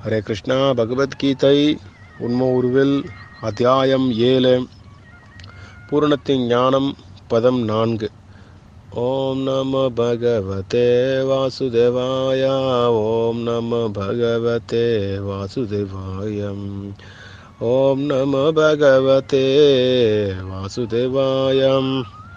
ஹரே கிருஷ்ணா பகவத்கீதை உண்ம உருவில் அத்தியாயம் ஏழு பூரணத்தின் ஞானம் பதம் நான்கு ஓம் நம பகவதே வாசுதேவாய ஓம் நம பகவதே வாசுதேவாயம் ஓம் நம பகவதே வாசுதேவாயம்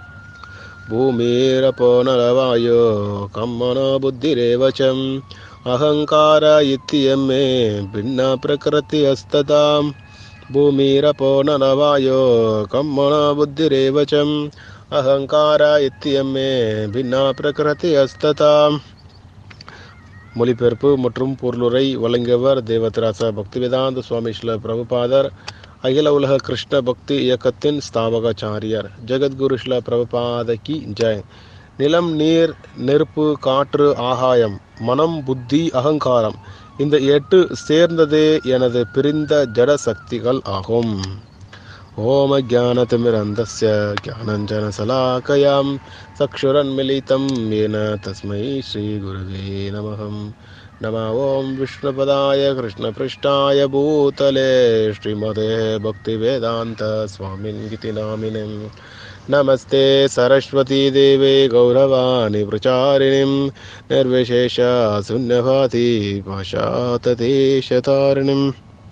भूमिरपो नरवायो कम्मनो बुद्धिरेव च अहङ्कार इत्ययं मे भिन्ना प्रकृति अस्ततां भूमिरपो नरवायो कम्मनो बुद्धिरेव च अहङ्कार इत्ययं मे भिन्ना प्रकृति அஸ்ததாம் மொழிபெயர்ப்பு மற்றும் பொருளுரை வழங்கியவர் தேவத்ராச பக்திவேதாந்த சுவாமி ஸ்ல பிரபுபாதர் அகில உலக கிருஷ்ண பக்தி இயக்கத்தின் ஸ்தாபகாச்சாரியர் ஜெகத்குரு ஸ்ல பிரபுபாத கி ஜெய் நிலம் நீர் நெருப்பு காற்று ஆகாயம் மனம் புத்தி அகங்காரம் இந்த எட்டு சேர்ந்ததே எனது பிரிந்த ஜட சக்திகள் ஆகும் ஓம ஜானதிமிரந்தஸ்ய ஜானஞ்சனசலாக்கயாம் சக்ஷுரன்மிலிதம் येन तस्मै श्रीगुरुवे नमः नम ॐ विष्णुपदाय कृष्णपृष्ठाय भूतले श्रीमदे भक्तिवेदान्तस्वामिन्गिति नामिनीं नमस्ते सरस्वतीदेवे गौरवाणि प्रचारिणीं निर्विशेषशून्यभाति पाशातदेशतारिणीम्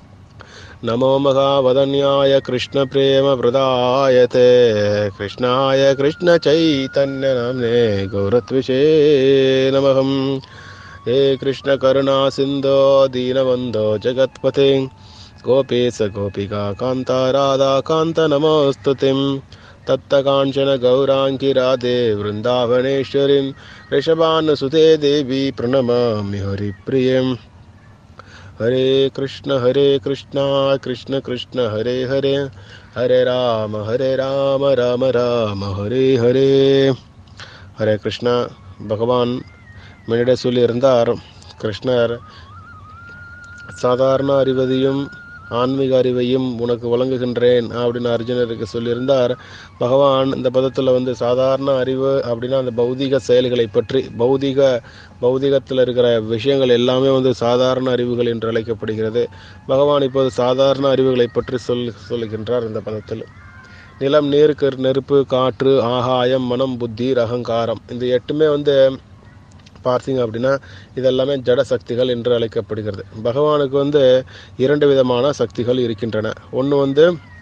नमो महावदन्याय कृष्णप्रेमप्रदायते कृष्णाय कृष्णचैतन्यनाम्ने गौरत्विषे नमः हे कृष्णकरुणासिन्धो दीनबन्धो जगत्पते गोपीस गोपिका कान्ता राधाकान्त नमोऽस्तु तिं तत्तकाञ्चन गौराङ्गी राधे वृन्दावनेश्वरीं ऋषभानुसुते देवी प्रणमामि हरिप्रियम् हरे कृष्ण हरे कृष्ण कृष्ण कृष्ण हरे हरे हरे राम हरे राम राम राम ஹரே ஹரே ஹரே கிருஷ்ணா பகவான் முன்னிட சொல்லியிருந்தார் கிருஷ்ணர் சாதாரண அறிவதையும் ஆன்மீக அறிவையும் உனக்கு வழங்குகின்றேன் அப்படின்னு அர்ஜுனருக்கு சொல்லியிருந்தார் பகவான் இந்த பதத்தில் வந்து சாதாரண அறிவு அப்படின்னா அந்த பௌதிக செயல்களை பற்றி பௌதிக பௌதிகத்தில் இருக்கிற விஷயங்கள் எல்லாமே வந்து சாதாரண அறிவுகள் என்று அழைக்கப்படுகிறது பகவான் இப்போது சாதாரண அறிவுகளை பற்றி சொல் சொல்லுகின்றார் இந்த பதத்தில் நிலம் நீர் நெருப்பு காற்று ஆகாயம் மனம் புத்தி அகங்காரம் இந்த எட்டுமே வந்து பார்த்தீங்க அப்படின்னா இதெல்லாமே ஜட சக்திகள் என்று அழைக்கப்படுகிறது பகவானுக்கு வந்து இரண்டு விதமான சக்திகள் இருக்கின்றன ஒன்று வந்து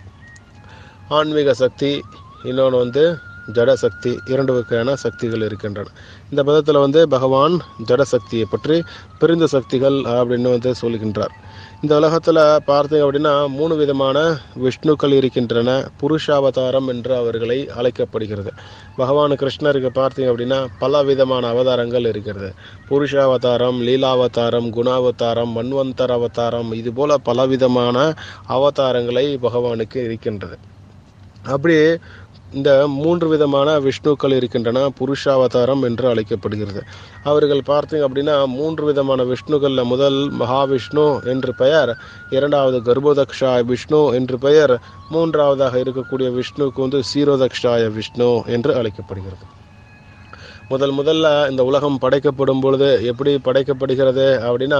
ஆன்மீக சக்தி இன்னொன்று வந்து ஜட சக்தி இரண்டு வகையான சக்திகள் இருக்கின்றன இந்த பதத்தில் வந்து பகவான் ஜட சக்தியை பற்றி பிரிந்த சக்திகள் அப்படின்னு வந்து சொல்கின்றார் இந்த உலகத்தில் பார்த்தீங்க அப்படின்னா மூணு விதமான விஷ்ணுக்கள் இருக்கின்றன புருஷாவதாரம் என்று அவர்களை அழைக்கப்படுகிறது பகவான் கிருஷ்ணருக்கு பார்த்தீங்க அப்படின்னா பல விதமான அவதாரங்கள் இருக்கிறது புருஷாவதாரம் லீலாவதாரம் குணாவதாரம் மன்வந்தர் அவதாரம் இது போல பலவிதமான அவதாரங்களை பகவானுக்கு இருக்கின்றது அப்படி இந்த மூன்று விதமான விஷ்ணுக்கள் இருக்கின்றன புருஷாவதாரம் என்று அழைக்கப்படுகிறது அவர்கள் பார்த்தீங்க அப்படின்னா மூன்று விதமான விஷ்ணுகளில் முதல் மகாவிஷ்ணு என்று பெயர் இரண்டாவது கர்ப்போதக்ஷாய விஷ்ணு என்று பெயர் மூன்றாவதாக இருக்கக்கூடிய விஷ்ணுக்கு வந்து சீரோதக்ஷாய விஷ்ணு என்று அழைக்கப்படுகிறது முதல் முதல்ல இந்த உலகம் படைக்கப்படும் பொழுது எப்படி படைக்கப்படுகிறது அப்படின்னா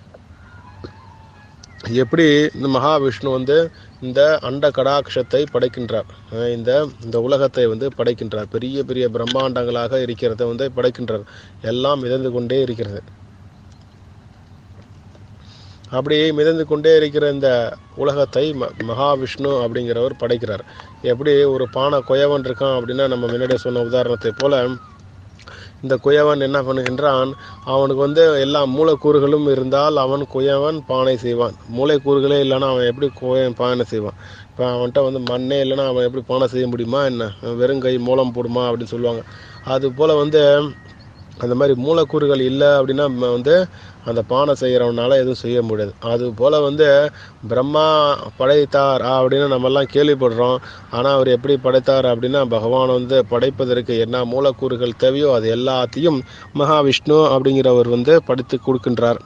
எப்படி இந்த மகாவிஷ்ணு வந்து இந்த அண்ட கடாட்சத்தை படைக்கின்றார் இந்த இந்த உலகத்தை வந்து படைக்கின்றார் பெரிய பெரிய பிரம்மாண்டங்களாக இருக்கிறத வந்து படைக்கின்றார் எல்லாம் மிதந்து கொண்டே இருக்கிறது அப்படி மிதந்து கொண்டே இருக்கிற இந்த உலகத்தை ம மகாவிஷ்ணு அப்படிங்கிறவர் படைக்கிறார் எப்படி ஒரு பானை கொயவன் இருக்கான் அப்படின்னா நம்ம முன்னாடி சொன்ன உதாரணத்தை போல இந்த குயவன் என்ன பண்ணுகின்றான் அவனுக்கு வந்து எல்லா மூலக்கூறுகளும் இருந்தால் அவன் குயவன் பானை செய்வான் மூளைக்கூறுகளே இல்லைன்னா அவன் எப்படி குயவன் பானை செய்வான் இப்போ அவன்கிட்ட வந்து மண்ணே இல்லைன்னா அவன் எப்படி பானை செய்ய முடியுமா என்ன வெறும் கை மூலம் போடுமா அப்படின்னு சொல்லுவாங்க அது போல் வந்து அந்த மாதிரி மூலக்கூறுகள் இல்லை அப்படின்னா வந்து அந்த பானை செய்கிறவனால எதுவும் செய்ய முடியாது அது போல் வந்து பிரம்மா படைத்தார் அப்படின்னு நம்மெல்லாம் கேள்விப்படுறோம் ஆனால் அவர் எப்படி படைத்தார் அப்படின்னா பகவான் வந்து படைப்பதற்கு என்ன மூலக்கூறுகள் தேவையோ அது எல்லாத்தையும் மகாவிஷ்ணு அப்படிங்கிறவர் வந்து படித்து கொடுக்கின்றார்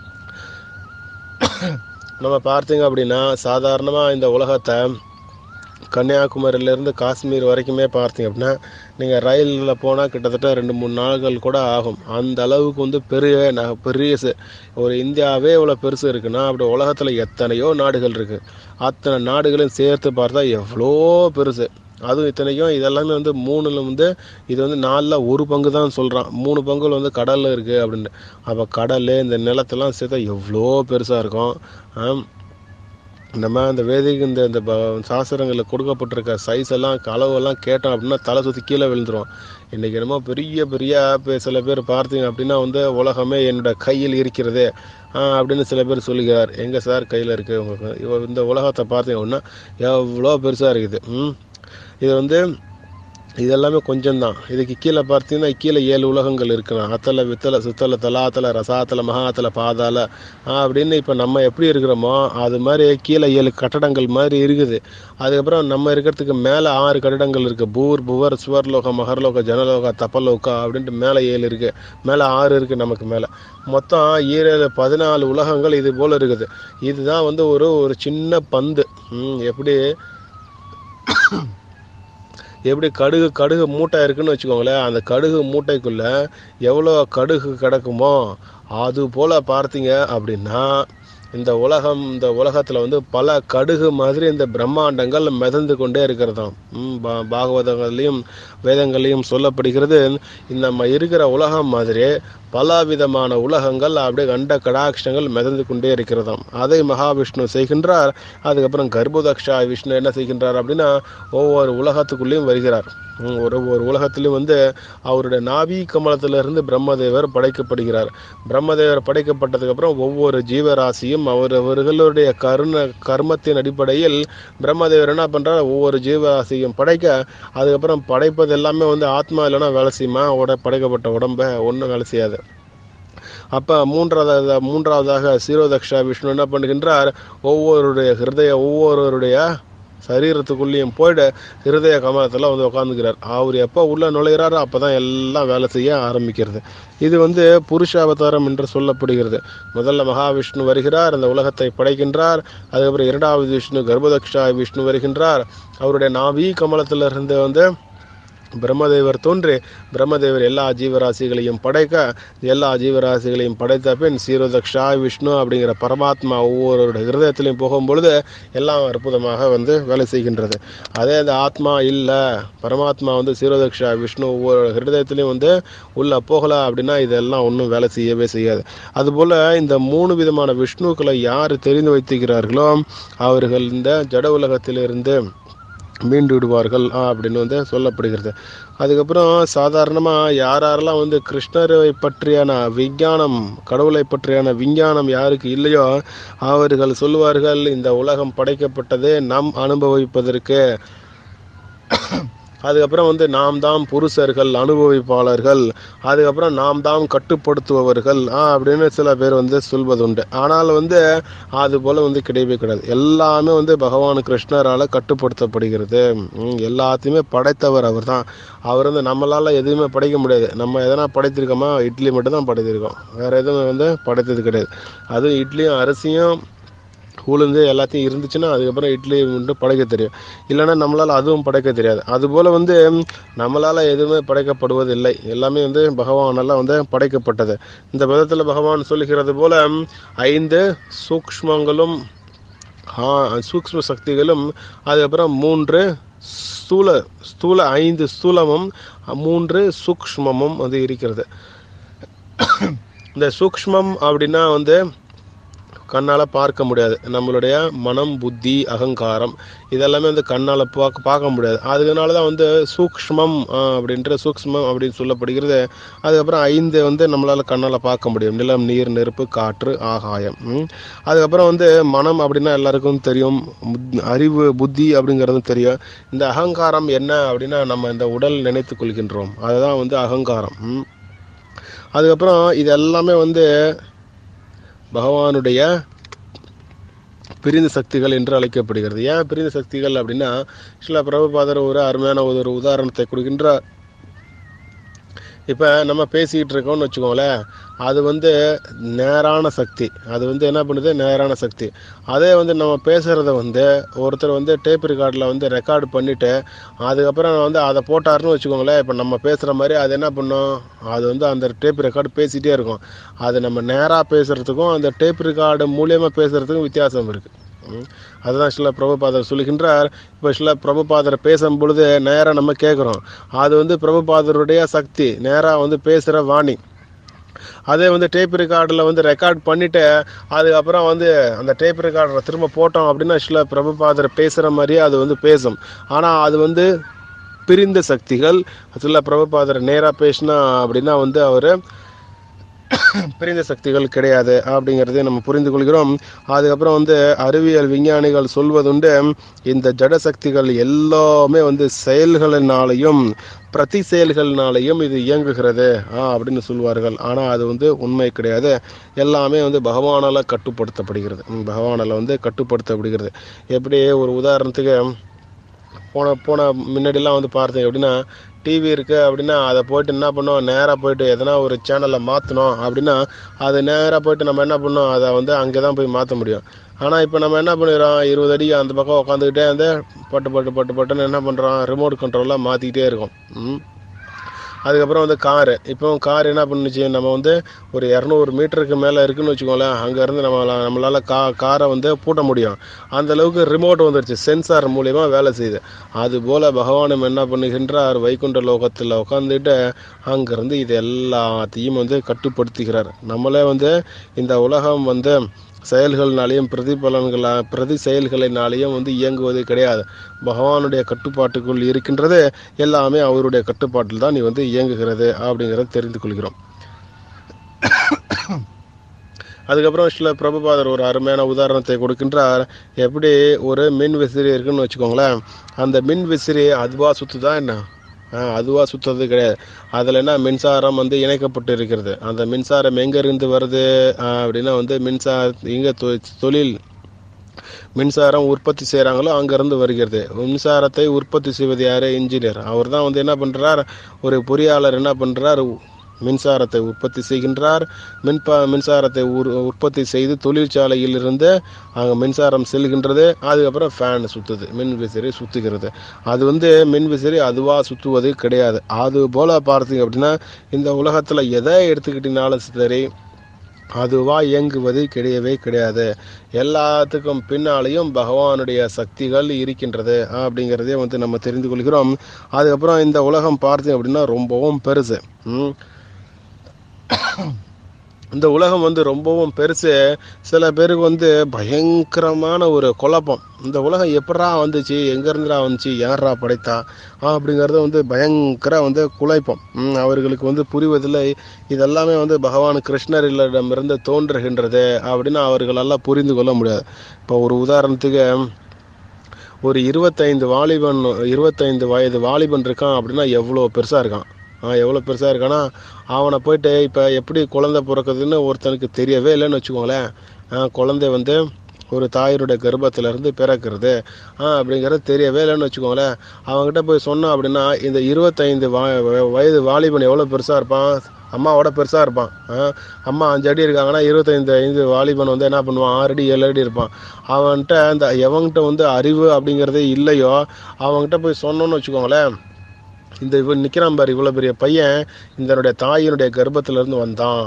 நம்ம பார்த்தீங்க அப்படின்னா சாதாரணமாக இந்த உலகத்தை கன்னியாகுமரியிலேருந்து காஷ்மீர் வரைக்குமே பார்த்தீங்க அப்படின்னா நீங்கள் ரயிலில் போனால் கிட்டத்தட்ட ரெண்டு மூணு நாள்கள் கூட ஆகும் அந்த அளவுக்கு வந்து பெரிய ந பெரிய ச- ஒரு இந்தியாவே இவ்வளோ பெருசு இருக்குன்னா அப்படி உலகத்தில் எத்தனையோ நாடுகள் இருக்குது அத்தனை நாடுகளையும் சேர்த்து பார்த்தா எவ்வளோ பெருசு அதுவும் இத்தனைக்கும் இதெல்லாமே வந்து மூணுல வந்து இது வந்து நாலில் ஒரு பங்கு தான் சொல்கிறான் மூணு பங்குல வந்து கடலில் இருக்குது அப்படின்ட்டு அப்போ கடல் இந்த நிலத்தெல்லாம் சேர்த்தா எவ்வளோ பெருசாக இருக்கும் ஆம். நம்ம அந்த வேதிக்கு இந்த இந்த ப- சாஸ்திரங்களில் கொடுக்கப்பட்டிருக்க சைஸ் எல்லாம் அளவெல்லாம் கேட்டோம் அப்படின்னா தலை சுற்றி கீழே விழுந்துரும் இன்றைக்கி என்னமோ பெரிய பெரிய இப்போ சில பேர் பார்த்தீங்க அப்படின்னா வந்து உலகமே என்னோட கையில் இருக்கிறது ஆ, அப்படின்னு சில பேர் சொல்லுகிறார் எங்கே சார் கையில் இருக்குது உங்களுக்கு இவ- இந்த உலகத்தை பார்த்தீங்க அப்படின்னா எவ்வளோ பெருசாக இருக்குது ம் இது வந்து இது எல்லாமே கொஞ்சம் தான் இதுக்கு கீழே பார்த்தீங்கன்னா கீழே ஏழு உலகங்கள் இருக்குண்ணா அத்தல வித்தல சுத்தல தலாத்தல ரசாத்தல மகாத்தல பாதாள ஆ, அப்படின்னு இப்போ நம்ம எப்படி இருக்கிறோமோ அது மாதிரி கீழே ஏழு கட்டடங்கள் மாதிரி இருக்குது அதுக்கப்புறம் நம்ம இருக்கிறதுக்கு மேலே ஆறு கட்டடங்கள் இருக்குது பூர் புவர் சுவர்லோக மகர்லோக ஜனலோக தப்பலோகா அப்படின்ட்டு மேலே ஏழு இருக்குது மேலே ஆறு இருக்குது நமக்கு மேலே மொத்தம் ஈரேழு பதினாலு உலகங்கள் இது போல் இருக்குது இதுதான் வந்து ஒரு ஒரு சின்ன பந்து ம், எப்படி எப்படி கடுகு கடுகு மூட்டை இருக்குன்னு வச்சுக்கோங்களேன் அந்த கடுகு மூட்டைக்குள்ள எவ்வளோ கடுகு கிடக்குமோ அது போல் பார்த்தீங்க அப்படின்னா இந்த உலகம் இந்த உலகத்தில் வந்து பல கடுகு மாதிரி இந்த பிரம்மாண்டங்கள் மிதந்து கொண்டே இருக்கிறதாம் ம், பா- பாகவதங்களையும் வேதங்களையும் சொல்லப்படுகிறது இந்த நம்ம இருக்கிற உலகம் மாதிரி பல விதமான உலகங்கள் அப்படியே கண்ட கடாட்சங்கள் மிதந்து கொண்டே இருக்கிறதாம் அதை மகாவிஷ்ணு செய்கின்றார் அதுக்கப்புறம் கர்ப்பதக்ஷா விஷ்ணு என்ன செய்கின்றார் அப்படின்னா ஒவ்வொரு உலகத்துக்குள்ளேயும் வருகிறார் ம், ஒரு ஒரு உலகத்திலையும் வந்து அவருடைய நாபி கமலத்திலிருந்து பிரம்மதேவர் படைக்கப்படுகிறார் பிரம்மதேவர் படைக்கப்பட்டதுக்கு அப்புறம் ஒவ்வொரு ஜீவராசியும் அவர் அவர்களுடைய கருண கர்மத்தின் அடிப்படையில் பிரம்மதேவர் என்ன பண்றார் ஒவ்வொரு ஜீவராசியும் படைக்க அதுக்கப்புறம் படைப்பது எல்லாமே வந்து ஆத்மா இல்லைன்னா வேலை செய்யுமா உட படைக்கப்பட்ட உடம்ப ஒன்றும் வேலை செய்யாது அப்போ மூன்றாவது மூன்றாவதாக சீரோதக்ஷா விஷ்ணு என்ன பண்ணுகின்றார் ஒவ்வொருடைய ஹிருதய ஒவ்வொருவருடைய சரீரத்துக்குள்ளேயும் போயிட்டு ஹிருதய கமலத்தில் வந்து உட்காந்துக்கிறார் அவர் எப்போ உள்ளே நுழைகிறாரோ அப்போ தான் எல்லாம் வேலை செய்ய ஆரம்பிக்கிறது இது வந்து புருஷ அவதாரம் என்று சொல்லப்படுகிறது முதல்ல மகாவிஷ்ணு வருகிறார் அந்த உலகத்தை படைக்கின்றார் அதுக்கப்புறம் இரண்டாவது விஷ்ணு கர்ப்பதக்ஷா விஷ்ணு வருகின்றார் அவருடைய நாவி கமலத்திலிருந்து வந்து பிரம்மதேவர் தோன்றி பிரம்மதேவர் எல்லா ஜீவராசிகளையும் படைக்க எல்லா ஜீவராசிகளையும் படைத்த பின் சீரோதக்ஷா விஷ்ணு அப்படிங்கிற பரமாத்மா ஒவ்வொருவருடைய ஹிருதயத்திலையும் போகும்பொழுது எல்லாம் அற்புதமாக வந்து வேலை செய்கின்றது அதே அந்த ஆத்மா இல்லை பரமாத்மா வந்து சீரோதக்ஷா விஷ்ணு ஒவ்வொரு ஹிருதயத்திலையும் வந்து உள்ள போகல அப்படின்னா இதெல்லாம் ஒன்றும் வேலை செய்யவே செய்யாது அதுபோல் இந்த மூணு விதமான விஷ்ணுக்களை யார் தெரிந்து வைத்துக்கிறார்களோ அவர்கள் இந்த ஜட உலகத்திலிருந்து மீண்டு விடுவார்கள் ஆ, அப்படின்னு வந்து சொல்லப்படுகிறது அதுக்கப்புறம் சாதாரணமாக யார் யாரெல்லாம் வந்து கிருஷ்ணரை பற்றியான விஞ்ஞானம் கடவுளை பற்றியான விஞ்ஞானம் யாருக்கு இல்லையோ அவர்கள் சொல்லுவார்கள் இந்த உலகம் படைக்கப்பட்டது நாம் அனுபவிப்பதற்கு அதுக்கப்புறம் வந்து நாம் தாம் புருஷர்கள் அனுபவிப்பாளர்கள் அதுக்கப்புறம் நாம் தாம் கட்டுப்படுத்துபவர்கள் ஆ, அப்படின்னு சில பேர் வந்து சொல்வதுண்டு ஆனால் வந்து அது போல வந்து கிடையவே கிடையாது எல்லாமே வந்து பகவான் கிருஷ்ணரால் கட்டுப்படுத்தப்படுகிறது ம், எல்லாத்தையுமே படைத்தவர் அவர் தான் அவர் வந்து நம்மளால் எதுவுமே படைக்க முடியாது நம்ம எதனா படைத்திருக்கோமா இட்லி மட்டும் தான் படைத்திருக்கோம் வேற எதுவும் வந்து படைத்தது கிடையாது அதுவும் இட்லியும் அரிசியும் உளுந்து எல்லாத்தையும் இருந்துச்சுன்னா அதுக்கப்புறம் இட்லி வந்து படைக்க தெரியும் இல்லைன்னா நம்மளால் அதுவும் படைக்க தெரியாது அதுபோல் வந்து நம்மளால் எதுவுமே படைக்கப்படுவதில்லை எல்லாமே வந்து பகவானால வந்து படைக்கப்பட்டது இந்த விதத்தில் பகவான் சொல்லுகிறது போல ஐந்து சூக்ஷ்மங்களும் ஆ, சூக்ஷ்ம சக்திகளும் அதுக்கப்புறம் மூன்று ஸ்தூல ஸ்தூல ஐந்து ஸ்தூலமும் மூன்று சூக்ஷ்மமும் வந்து இருக்கிறது இந்த சூக்ஷ்மம் அப்படின்னா வந்து கண்ணால் பார்க்க முடியாது நம்மளுடைய மனம் புத்தி அகங்காரம் இதெல்லாமே வந்து கண்ணால் பார்க்க பார்க்க முடியாது அதனால தான் வந்து சூக்ஷ்மம் ஆஹ், அப்படின்ற சூக்ஷ்மம் அப்படின்னு சொல்லப்படுகிறது அதுக்கப்புறம் ஐந்து வந்து நம்மளால் கண்ணால் பார்க்க முடியும் நிலம் நீர் நெருப்பு காற்று ஆகாயம் ம். அதுக்கப்புறம் வந்து மனம் அப்படின்னா எல்லாருக்கும் தெரியும் புத்- அறிவு புத்தி அப்படிங்கிறதும் தெரியும் இந்த அகங்காரம் என்ன அப்படின்னா நம்ம இந்த உடல் நினைத்து கொள்கின்றோம் அதுதான் வந்து அகங்காரம் ம். அதுக்கப்புறம் இது எல்லாமே வந்து பகவானுடைய பிரிந்த சக்திகள் என்று அழைக்கப்படுகிறது ஏன் பிரிந்த சக்திகள் அப்படின்னா சில பிரபுபாதர் ஒரு அருமையான ஒரு உதாரணத்தை கொடுக்கின்றார் இப்போ நம்ம பேசிக்கிட்டு இருக்கோம்னு வச்சுக்கோங்களேன் அது வந்து நேரான சக்தி அது வந்து என்ன பண்ணுது நேரான சக்தி அதே வந்து நம்ம பேசுகிறத வந்து ஒருத்தர் வந்து டேப் ரெக்கார்டில் வந்து ரெக்கார்டு பண்ணிவிட்டு அதுக்கப்புறம் வந்து அதை போட்டாருன்னு வச்சுக்கோங்களேன் இப்போ நம்ம பேசுகிற மாதிரி அது என்ன பண்ணும் அது வந்து அந்த டேப் ரெக்கார்டு பேசிகிட்டே இருக்கும் அது நம்ம நேராக பேசுகிறதுக்கும் அந்த டேப் ரெக்கார்டு மூலியமாக பேசுகிறதுக்கும் வித்தியாசம் இருக்குது ம். அதுதான் சில பிரபுபாதர் சொல்லுகின்றார் இப்போ சில பிரபுபாதர் பேசும் பொழுது நேராக நம்ம கேட்குறோம் அது வந்து பிரபுபாதருடைய சக்தி நேராக வந்து பேசுகிற வாணி அதே வந்து டேப் ரெக்கார்டில் வந்து ரெக்கார்ட் பண்ணிவிட்டு அதுக்கப்புறம் வந்து அந்த டேப் ரெக்கார்டரை திரும்ப போட்டோம் அப்படின்னா சில பிரபுபாதர் பேசுகிற மாதிரியே அது வந்து பேசும் ஆனால் அது வந்து பிரிந்த சக்திகள் சில பிரபுபாதர் நேராக பேசினா அப்படின்னா வந்து அவர் பிரிந்த சக்திகள் கிடையாது அப்படிங்கிறதை நம்ம புரிந்து கொள்கிறோம் அதுக்கப்புறம் வந்து அறிவியல் விஞ்ஞானிகள் சொல்வதுண்டு இந்த ஜட சக்திகள் எல்லாமே வந்து செயல்களினாலையும் பிரதி செயல்களினாலையும் இது இயங்குகிறது ஆ, அப்படின்னு சொல்வார்கள் ஆனால் அது வந்து உண்மை கிடையாது எல்லாமே வந்து பகவானால் கட்டுப்படுத்தப்படுகிறது ம், பகவானால் வந்து கட்டுப்படுத்தப்படுகிறது எப்படி ஒரு உதாரணத்துக்கு போன போன முன்னாடிலாம் வந்து பார்த்தீங்க அப்படின்னா டிவி இருக்குது அப்படின்னா அதை போயிட்டு என்ன பண்ணோம் நேராக போயிட்டு எதனா ஒரு சேனலை மாற்றணும் அப்படின்னா அது நேராக போயிட்டு நம்ம என்ன பண்ணோம் அதை வந்து அங்கே தான் போய் மாற்ற முடியும் ஆனால் இப்போ நம்ம என்ன பண்ணிடுறோம் இருபது அடி அந்த பக்கம் உட்காந்துக்கிட்டே வந்து பட்டு பட்டு பட்டு பட்டுன்னு என்ன பண்ணுறோம் ரிமோட் கண்ட்ரோலாக மாற்றிக்கிட்டே இருக்கோம் ம் அதுக்கப்புறம் வந்து காரு இப்போ கார் என்ன பண்ணுச்சு நம்ம வந்து ஒரு இரநூறு மீட்டருக்கு மேலே இருக்குன்னு வச்சுக்கோங்களேன் அங்கேருந்து நம்ம நம்மளால் கா காரை வந்து பூட்ட முடியும் அந்த அளவுக்கு ரிமோட் வந்துருச்சு சென்சார் மூலியமா வேலை செய்யுது அதுபோல் பகவானும் என்ன பண்ணுகின்றார் வைகுண்ட லோகத்தில் உட்காந்துட்டு அங்கேருந்து இது எல்லாத்தையும் வந்து கட்டுப்படுத்துகிறார் நம்மளே வந்து இந்த உலகம் வந்து செயல்கள்னாலையும் பிரதிபலன்களா பிரதி செயல்களினாலேயும் வந்து இயங்குவது கிடையாது பகவானுடைய கட்டுப்பாட்டுக்குள் இருக்கின்றது எல்லாமே அவருடைய கட்டுப்பாட்டில் தான் நீ வந்து இயங்குகிறது அப்படிங்கிறத தெரிந்து கொள்கிறோம் அதுக்கப்புறம் சில பிரபுபாதர் ஒரு அருமையான உதாரணத்தை கொடுக்கின்றார் எப்படி ஒரு மின் விசிறி இருக்குன்னு வச்சுக்கோங்களேன் அந்த மின் விசிறி அதுவா சுத்துதா என்ன ஆ, அதுவா சுத்துறது கிடையாது அதில் என்ன மின்சாரம் வந்து இணைக்கப்பட்டு இருக்கிறது அந்த மின்சாரம் எங்கேருந்து வருது ஆ, அப்படின்னா வந்து மின்சார எங்கே தொழில் மின்சாரம் உற்பத்தி செய்கிறாங்களோ அங்கேருந்து வருகிறது மின்சாரத்தை உற்பத்தி செய்வது யார் இன்ஜினியர் அவர் தான் வந்து என்ன பண்ணுறார் ஒரு பொறியாளர் என்ன பண்ணுறார் மின்சாரத்தை உற்பத்தி செய்கின்றார் மின்பா மின்சாரத்தை உர் உற்பத்தி செய்து தொழிற்சாலையிலிருந்து அங்கே மின்சாரம் செல்கின்றது அதுக்கப்புறம் ஃபேன் சுற்றுது மின் விசிறி சுற்றுகிறது அது வந்து மின் விசிறி அதுவாக சுற்றுவது கிடையாது அது போல் பார்த்தீங்க அப்படின்னா இந்த உலகத்தில் எதை எடுத்துக்கிட்டினாலும் சரி அதுவா இயங்குவது கிடையவே கிடையாது எல்லாத்துக்கும் பின்னாலேயும் பகவானுடைய சக்திகள் இருக்கின்றது அப்படிங்கிறதே வந்து நம்ம தெரிந்து கொள்கிறோம் அதுக்கப்புறம் இந்த உலகம் பார்த்தீங்க அப்படின்னா ரொம்பவும் பெருசு ம். இந்த உலகம் வந்து ரொம்பவும் பெருசு சில பேருக்கு வந்து பயங்கரமான ஒரு குழப்பம் இந்த உலகம் எப்படா வந்துச்சு எங்கேருந்துடா வந்துச்சு யாரா படைத்தா ஆ, அப்படிங்கிறது வந்து பயங்கர வந்து குழப்பம் ம், அவர்களுக்கு வந்து புரிவதில்லை இதெல்லாமே வந்து பகவான் கிருஷ்ணரிடமிருந்து தோன்றுகின்றது அப்படின்னு அவர்களெல்லாம் புரிந்து கொள்ள முடியாது இப்போ ஒரு உதாரணத்துக்கு ஒரு இருபத்தைந்து வாலிபன் இருபத்தைந்து வயது வாலிபன் இருக்கான் அப்படின்னா எவ்வளோ பெருசாக இருக்கான் ஆ எவ்வளோ பெருசாக இருக்கானா அவனை போயிட்டு இப்போ எப்படி குழந்தை பிறக்குதுன்னு ஒருத்தனுக்கு தெரியவே இல்லைன்னு வச்சுக்கோங்களேன் ஆ, குழந்தை வந்து ஒரு தாயினுடைய கர்ப்பத்திலேருந்து பிறக்கிறது ஆ அப்படிங்கிறது தெரியவே இல்லைன்னு வச்சுக்கோங்களேன் அவங்ககிட்ட போய் சொன்னோம் அப்படின்னா இந்த இருபத்தைந்து வா வ- வயது வாலிபன் எவ்வளோ பெருசாக இருப்பான் அம்மாவோட பெருசாக இருப்பான் ஆ, அம்மா அஞ்சு அடி இருக்காங்கன்னா இருபத்தைந்து ஐந்து வாலிபன் வந்து என்ன பண்ணுவான் ஆறு அடி ஏழு அடி இருப்பான் அவன்கிட்ட அந்த எவன்கிட்ட வந்து அறிவு அப்படிங்கிறதே இல்லையோ அவன்கிட்ட போய் சொன்னோன்னு வச்சுக்கோங்களேன் இந்த இவன் நிற்கிறான் பாரு இவ்வளோ பெரிய பையன் இதனுடைய தாயினுடைய கர்ப்பத்திலிருந்து வந்தான்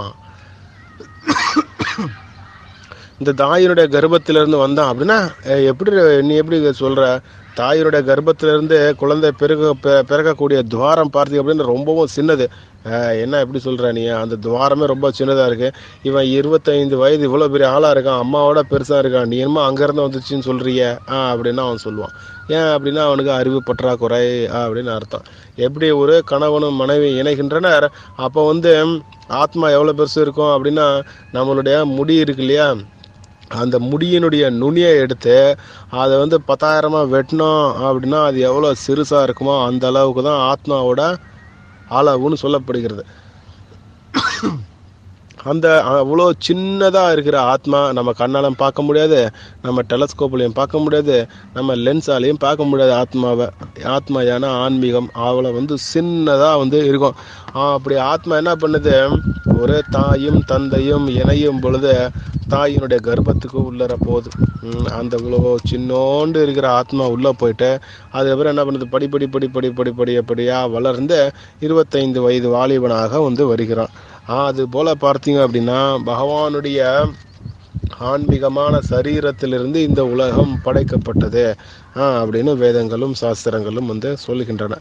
இந்த தாயினுடைய கர்ப்பத்திலிருந்து வந்தான் அப்படின்னா அஹ், எப்படி நீ எப்படி இதை சொல்ற தாயினுடைய கர்ப்பத்திலிருந்து குழந்தை பிறக்க பி- பிறக்கக்கூடிய துவாரம் பார்த்தீங்க அப்படின்னு ரொம்பவும் சின்னது அஹ், என்ன எப்படி சொல்ற நீ அந்த துவாரமே ரொம்ப சின்னதா இருக்கு இவன் இருபத்தைந்து வயது இவ்வளோ பெரிய ஆளா இருக்கான் அம்மாவோட பெருசா இருக்கான் நீ என்னமோ அங்கேருந்து வந்துச்சுன்னு சொல்றிய ஆ அப்படின்னு அவன் சொல்லுவான் ஏன் அப்படின்னா அவனுக்கு அறிவு பற்றாக்குறை அப்படின்னு அர்த்தம் எப்படி ஒரு கணவனும் மனைவி இணைகின்றனர் அப்போ வந்து ஆத்மா எவ்வளோ பெருசு இருக்கும் அப்படின்னா நம்மளுடைய முடி இருக்கு இல்லையா அந்த முடியினுடைய நுனியை எடுத்து அதை வந்து பத்தாயிரமாக வெட்டினோம் அப்படின்னா அது எவ்வளோ சிறுசாக இருக்குமோ அந்த அளவுக்கு தான் ஆத்மாவோட அளவுன்னு சொல்லப்படுகிறது அந்த அவ்வளோ சின்னதாக இருக்கிற ஆத்மா நம்ம கண்ணாலும் பார்க்க முடியாது நம்ம டெலஸ்கோப்லையும் பார்க்க முடியாது நம்ம லென்ஸாலையும் பார்க்க முடியாது ஆத்மாவை ஆத்மா ஏன்னா ஆன்மீகம் அவ்வளோ வந்து சின்னதாக வந்து இருக்கும் ஆ, அப்படி ஆத்மா என்ன பண்ணுது ஒரு தாயும் தந்தையும் இணையும் பொழுது தாயினுடைய கர்ப்பத்துக்கு உள்ளர போகுது ம், அந்த இவ்வளோ சின்னோண்டு இருக்கிற ஆத்மா உள்ளே போயிட்டு அதுக்கப்புறம் என்ன பண்ணுது படிப்படி படி படி படி படிப்படியாக வளர்ந்து இருபத்தைந்து வயது வாலிபனாக வந்து வருகிறான் ஆ, அது போல பார்த்தீங்க அப்படின்னா பகவானுடைய ஆன்மீகமான சரீரத்திலிருந்து இந்த உலகம் படைக்கப்பட்டது ஆ, அப்படின்னு வேதங்களும் சாஸ்திரங்களும் வந்து சொல்லுகின்றன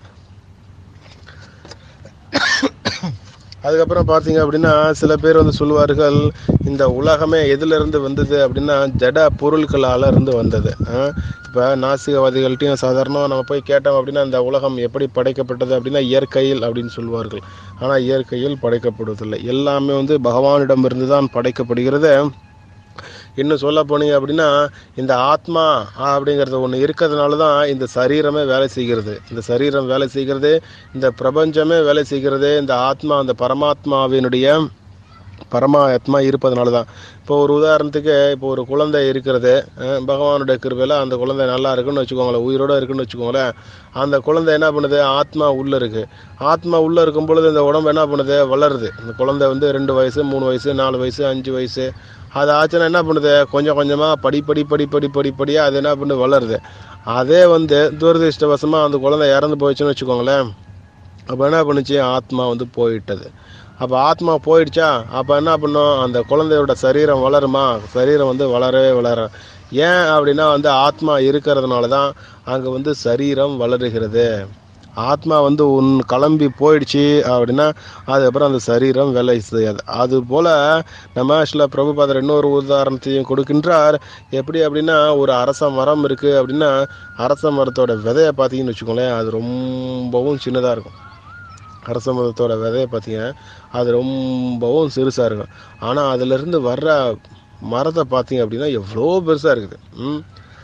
அதுக்கப்புறம் பார்த்தீங்க அப்படின்னா சில பேர் வந்து சொல்லுவார்கள் இந்த உலகமே எதிலிருந்து வந்தது அப்படின்னா ஜட பொருட்களால் இருந்து வந்தது இப்போ நாசிகவாதிகள்ட்டையும் சாதாரணமாக நம்ம போய் கேட்டோம் அப்படின்னா இந்த உலகம் எப்படி படைக்கப்பட்டது அப்படின்னா இயற்கையில் அப்படின்னு சொல்லுவார்கள் ஆனால் இயற்கையில் படைக்கப்படுவதில்லை எல்லாமே வந்து பகவானிடமிருந்து தான் படைக்கப்படுகிறது இன்னும் சொல்ல போனீங்க அப்படின்னா இந்த ஆத்மா அப்படிங்கிறது ஒன்று இருக்கிறதுனால தான் இந்த சரீரமே வேலை செய்கிறது இந்த சரீரம் வேலை செய்கிறது இந்த பிரபஞ்சமே வேலை செய்கிறது இந்த ஆத்மா அந்த பரமாத்மாவினுடைய பரமாத்மா இருப்பதனால தான் இப்போ ஒரு உதாரணத்துக்கு இப்போ ஒரு குழந்தை இருக்கிறது அஹ் பகவானுடைய கிருபையில் அந்த குழந்தை நல்லா இருக்குன்னு வச்சுக்கோங்களேன் உயிரோட இருக்குன்னு வச்சுக்கோங்களேன் அந்த குழந்தை என்ன பண்ணுது ஆத்மா உள்ளே இருக்குது ஆத்மா உள்ளே இருக்கும் பொழுது இந்த உடம்பு என்ன பண்ணுது வளருது இந்த குழந்தை வந்து ரெண்டு வயசு மூணு வயசு நாலு வயசு அஞ்சு வயசு அது ஆச்சுன்னா என்ன பண்ணுது கொஞ்சம் கொஞ்சமாக படிப்படி படி படி படிப்படியாக அது என்ன பண்ணு வளருது அதே வந்து துரதிருஷ்டவசமாக அந்த குழந்தை இறந்து போயிடுச்சுன்னு வச்சுக்கோங்களேன் அப்போ என்ன பண்ணுச்சு ஆத்மா வந்து போயிட்டது அப்போ ஆத்மா போயிடுச்சா அப்போ என்ன பண்ணும் அந்த குழந்தையோட சரீரம் வளருமா சரீரம் வந்து வளரவே வளர ஏன் அப்படின்னா வந்து ஆத்மா இருக்கிறதுனால தான் அங்கே வந்து சரீரம் வளருகிறது ஆத்மா வந்து உன் கிளம்பி போயிடுச்சு அப்படின்னா அதுக்கப்புறம் அந்த சரீரம் வேலை செய்யாது அது போல் நம்ம சில பிரபுபாதர் இன்னொரு உதாரணத்தையும் கொடுக்கின்றார் எப்படி அப்படின்னா ஒரு அரச மரம் இருக்குது அப்படின்னா அரச மரத்தோட விதையை பார்த்தீங்கன்னு வச்சுக்கோங்களேன் அது ரொம்பவும் சின்னதாக இருக்கும் அரச மரத்தோட விதையை பார்த்தீங்க அது ரொம்பவும் சிறுசாக இருக்கும் ஆனால் அதிலிருந்து வர்ற மரத்தை பார்த்தீங்க அப்படின்னா எவ்வளோ பெருசாக இருக்குது ம்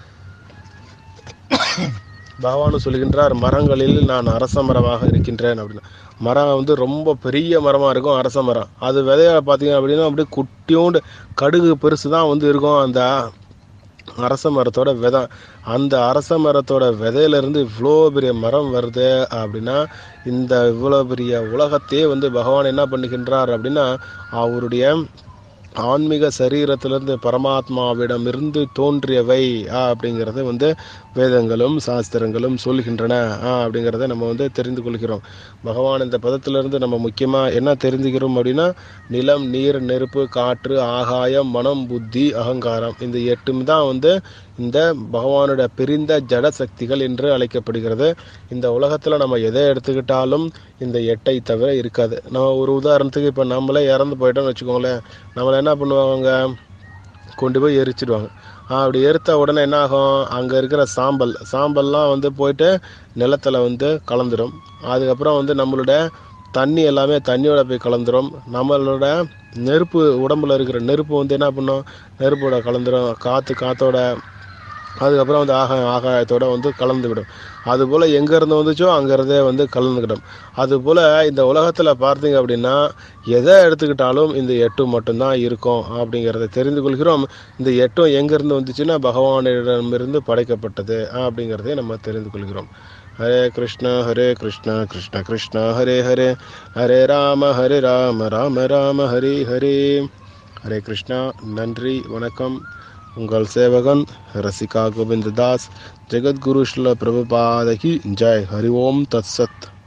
பகவானும் சொல்கின்றார் மரங்களில் நான் அரச மரமாக இருக்கின்றேன் அப்படின்னு மரம் வந்து ரொம்ப பெரிய மரமாக இருக்கும் அரச மரம் அது விதைய பார்த்தீங்க அப்படின்னா அப்படியே குட்டியோண்டு கடுகு பெருசு தான் வந்து இருக்கும் அந்த அரச மரத்தோட விதை அந்த அரச மரத்தோட விதையிலிருந்து இவ்வளோ பெரிய மரம் வருது அப்படின்னா இந்த இவ்வளோ பெரிய உலகத்தையே வந்து பகவான் என்ன பண்ணுகின்றார் அப்படின்னா அவருடைய ஆன்மீக சரீரத்திலிருந்து பரமாத்மாவிடமிருந்து தோன்றியவை ஆ, அப்படிங்கிறத வந்து வேதங்களும் சாஸ்திரங்களும் சொல்கின்றன ஆ, அப்படிங்கிறத நம்ம வந்து தெரிந்து கொள்கிறோம் பகவான் இந்த பதத்திலிருந்து நம்ம முக்கியமாக என்ன தெரிஞ்சுக்கிறோம் அப்படின்னா நிலம் நீர் நெருப்பு காற்று ஆகாயம் மனம் புத்தி அகங்காரம் இந்த எட்டும் தான் வந்து இந்த பகவானோட பிரிந்த ஜட சக்திகள் என்று அழைக்கப்படுகிறது இந்த உலகத்தில் நம்ம எதை எடுத்துக்கிட்டாலும் இந்த எட்டை தவிர இருக்காது நம்ம ஒரு உதாரணத்துக்கு இப்போ நம்மளே இறந்து போயிட்டோம்னு வச்சுக்கோங்களேன் நம்மளை என்ன பண்ணுவாங்க கொண்டு போய் எரிச்சிடுவாங்க ஆஹ் அப்படி எரித்த உடனே என்ன ஆகும் அங்கே இருக்கிற சாம்பல் சாம்பல்லாம் வந்து போயிட்டு நிலத்தில் வந்து கலந்துடும் அதுக்கப்புறம் வந்து நம்மளோட தண்ணி எல்லாமே தண்ணியோட போய் கலந்துரும் நம்மளோட நெருப்பு உடம்புல இருக்கிற நெருப்பு வந்து என்ன பண்ணும் நெருப்போட கலந்துரும் காற்று காற்றோட அதுக்கப்புறம் வந்து ஆகாய ஆகாயத்தோட வந்து கலந்து விடும் அதுபோல் எங்கேருந்து வந்துச்சோ அங்கேருந்தே வந்து கலந்துக்கிடும் அதுபோல் இந்த உலகத்தில் பார்த்தீங்க அப்படின்னா எதை எடுத்துக்கிட்டாலும் இந்த எட்டு மட்டும்தான் இருக்கும் அப்படிங்கிறத தெரிந்து கொள்கிறோம் இந்த எட்டும் எங்கேருந்து வந்துச்சுன்னா பகவானிடமிருந்து படைக்கப்பட்டது அப்படிங்கிறதை நம்ம தெரிந்து கொள்கிறோம் ஹரே கிருஷ்ண ஹரே கிருஷ்ண கிருஷ்ண கிருஷ்ண ஹரே ஹரே ஹரே ராம ஹரே ராம ராம ராம ஹரி ஹரே ஹரே கிருஷ்ணா நன்றி வணக்கம் உங்கள் சேவகன் ரசிகா கோவிந்ததாஸ் ஜெகத்குரு ஸ்ல பிரபுபாதகி ஜெய் ஹரி ஓம் தத் சத்